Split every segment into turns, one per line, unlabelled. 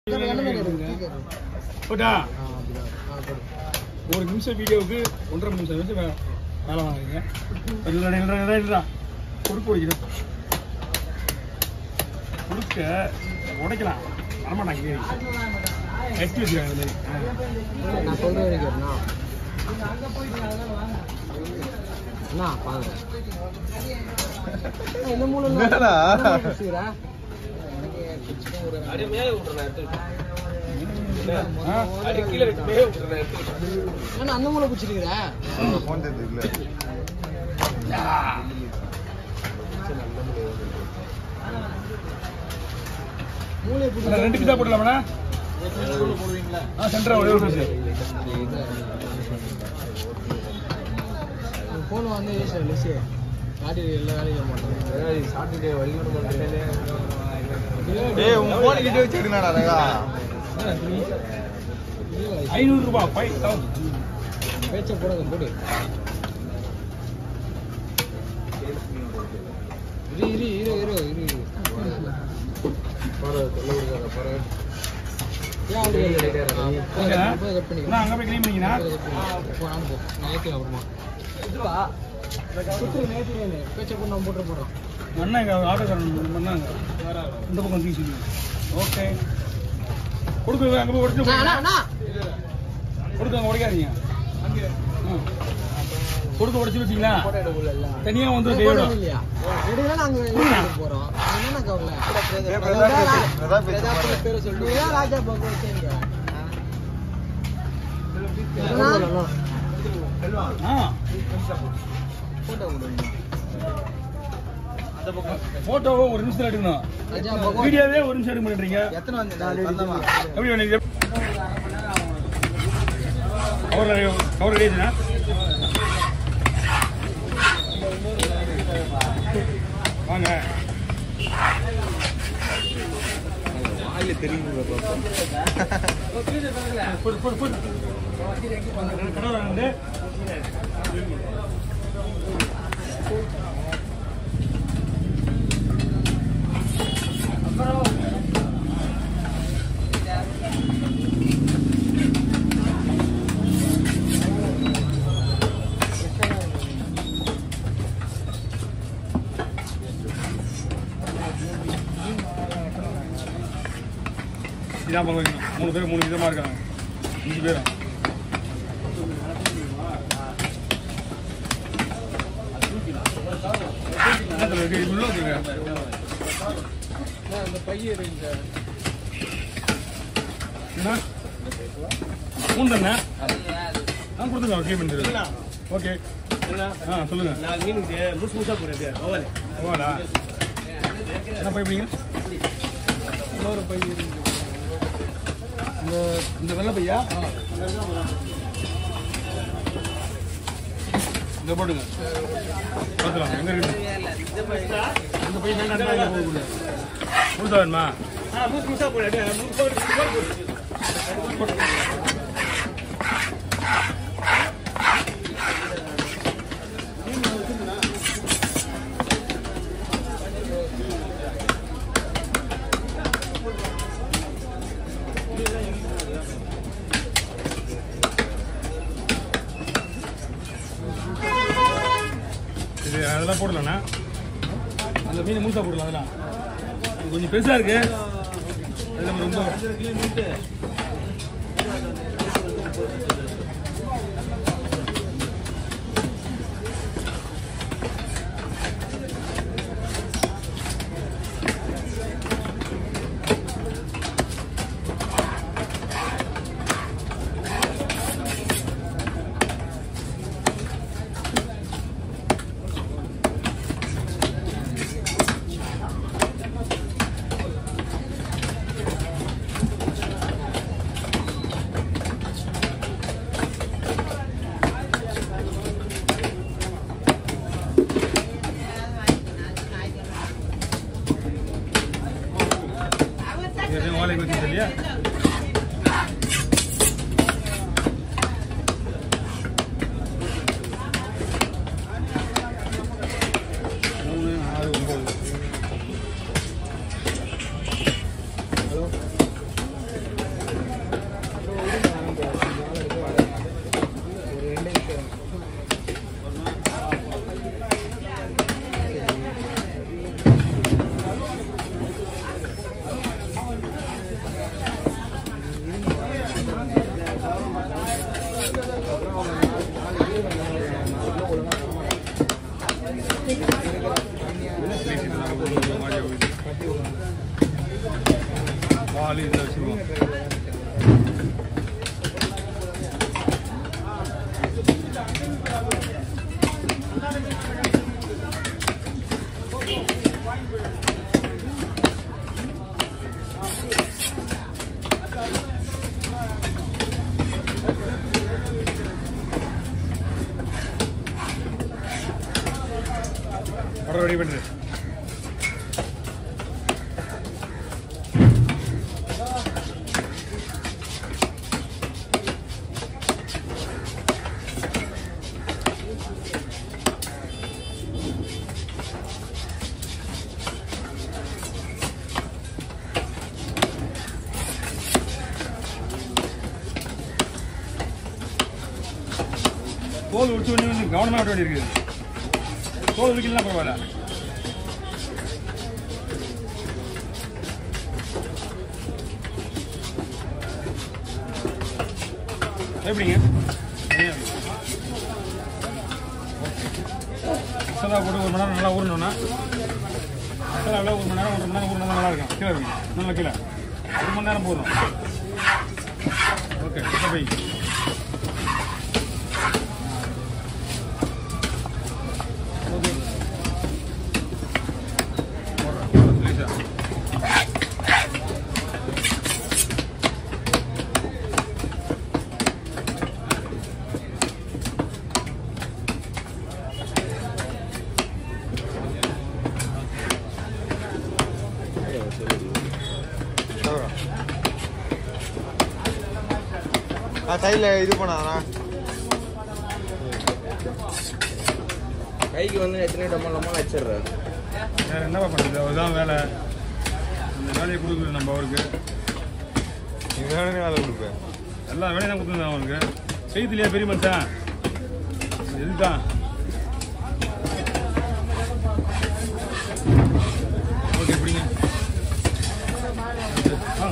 போட்டா ஒரு நிமிஷம் வீடியோவுக்கு ஒன்றரை நிமிஷம் வச்சு வே- வேலை வாங்குறீங்க இல்லைடா இல்லைடா இல்லைடா கொடுக்க வைக்கணும் கொடுக்க உடைக்கலாம் வரமாட்டாங்க கேரி கட்டி வச்சுருக்காங்க இந்த மாதிரி
நான் சொல்ற வரைக்கும் அண்ணா அண்ணா பாருங்க இந்த மூணு
என்னடா?
ஆ?
ஏன்னா அந்த மூளை பிடிச்சிருக்கிற
ஃபோன் தெரியுதுல்ல
மூளை
அண்ணா, ரெண்டு பிசா போடலாமாண்ணா ஆ சென்டரா ஒரே ஒரு பீஸ்
ஃபோன் வந்து யூஸ் லிஸ்ட் காட்டி எல்லா வேலையும் மாட்டேன் சாட்டர்டே வழி விட மாட்டேன்
ஏய் உன் ஃபோன் கிட்ட வச்சு எடுக்கணும்டா அழகா
ஐநூறு ரூபாய் ஃபைவ் தௌசண்ட்
பேச்ச போடாத போடு இரு இரு இரு இரு இரு ஏன் அப்படி
ஓகேண்ணா
போய் கட் பண்ணிக்கலாம்
அண்ணா, அங்க போய் க்ளீன் பண்ணிக்கண்ணா
போனான்னு போ நான் ஏற்றி அப்புறமா சுத்துரு நேற்று பேச்ச போட்டு நான் போட்டு போடுறோம்
அண்ணா இங்க ஆட்டோக்காரன் பண்ணாங்க இந்த பக்கம் தூக்கி சொல்லி ஓகே கொடுக்க அங்க போய் உடச்சு
அண்ணா அண்ணா
கொடுக்க அங்க உடைக்காதீங்க ம். கொடுக்க உடைச்சு வச்சீங்களா தனியா வந்து கையோட
இல்லையா எடுக்கல நாங்க எடுத்துட்டு போறோம் என்ன கவலை
பிரதாப் பேச்சு
பேரை சொல்லு ராஜா பகவத்
ஆ
போட்டோ விடுங்க
போட்டோவை ஒரு நிமிஷம் எடுக்கணும்
ராஜா பகவத்
வீடியோவே ஒரு நிமிஷம் எடுக்க மாட்டேன்றீங்க
எத்தனை வந்து
எப்படி வேணும் கவர் கவர் ரெடியாச்சுண்ணா வாங்க
வாயில தெரியுது
போடு போடு போடு கடை ரெண்டு இதான் பங்கு வைக்கணும் மூணு பேர் மூணு விதமாக இருக்காங்க அஞ்சு பேரும் என்ன தலை இருக்கு? இது உள்ள வச்சுருங்க.
அந்த பையன் இருங்க
என்ன? மூணு தானே ஆ கொடுத்துங்க க்ளீன் பண்ணிடுறேன் ஓகே ஆ சொல்லுங்க ஓடா என்ன பைப்பிங்க
இன்னொரு பையன் இருங்க
இந்த இந்த வெள்ளை பையா இந்த போடுங்க பார்த்துலாம் எங்க இருக்கு இந்த பை வேண்டாம் போகக்கூடாது முழுசா வேணுமா இது அதெல்லாம் போடலாண்ணா அந்த மீன் முழுசா போடலாம் அதெல்லாம் இது கொஞ்சம் பெருசா இருக்கு அது ரொம்ப இது வாழைக்கு வச்சு இல்லையா மூணு ஆறு ஒன்பது வச்சுருவோம் படம் ரெடி பண்ணுறது தோல் உடிச்சு ஒன்று வந்து கவனமாக வெட்ட வேண்டி இருக்குது தோல் உரிக்கலாம் பரவாயில்ல எப்படிங்க மசாலா போட்டு ஒரு மணி நேரம் நல்லா ஊறணும்னா மசாலாவில் ஒரு மணி நேரம் ஒரு மணி நேரம் ஊறினா நல்லா இருக்கும் கீழே இருக்கும் நல்லா கீழே ஒரு மணி நேரம் போதும் ஓகே போய் ஓகே போடுறேன் லேசா
ஆ சைடில் இது பண்ணாதண்ணா
கைக்கு வந்து எத்தனை டம்மா டம்மா வச்சிடுறேன்
வேற என்னப்பா பண்ணுறது அதுதான் வேலை அந்த வேலையை கொடுக்குறது நம்ம அவருக்கு
நீ வேணும்னு வேலை கொடுப்பேன்
எல்லா வேலையும் தான் கொடுத்துருந்தேன் அவனுக்கு செய்திலையா பெரிய மனுஷன் இதுதான் ஓகே பிடிங்க ஆ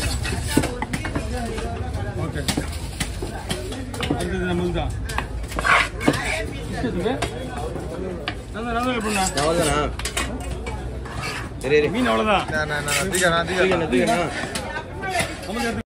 ஓகே அடுத்தது நம்மளுக்கு தான் இஷ்டத்துக்கு நான் தான் எப்படிண்ணா
அவ்வளோதானா சரி
மீன் அவ்வளோதான்
நான் நான் நான் தீக்கா நான் தீக்கா
தூக்கண்ணா தூக்கண்ணா
நமக்கு